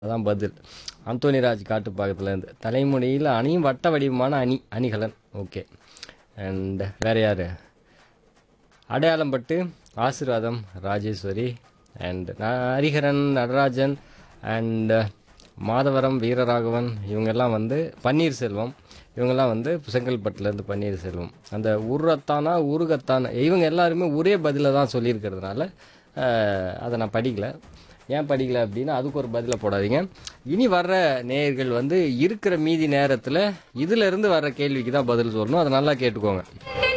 அதான் பதில் அந்தோனிராஜ் காட்டுப்பாக்கத்துலேருந்து தலைமுடியில் அணியும் வட்ட வடிவமான அணி அணிகலன் ஓகே அண்ட் வேற யார் அடையாளம் பட்டு ஆசீர்வாதம் ராஜேஸ்வரி அண்ட் ஹரிஹரன் நடராஜன் அண்ட் மாதவரம் வீரராகவன் இவங்கெல்லாம் வந்து பன்னீர்செல்வம் இவங்கெல்லாம் வந்து செங்கல்பட்டுலேருந்து பன்னீர்செல்வம் அந்த உருரத்தானா உருகத்தானா இவங்க எல்லாருமே ஒரே பதிலை தான் சொல்லியிருக்கிறதுனால அஹ், அதை நான் படிக்கல ஏன் படிக்கல அப்படின்னா அதுக்கு ஒரு பதிலை போடாதீங்க இனி வர்ற நேயர்கள் வந்து இருக்கிற மீதி நேரத்தில் இதிலிருந்து வர்ற கேள்விக்கு தான் பதில் சொல்லணும் அதை நல்லா கேட்டுக்கோங்க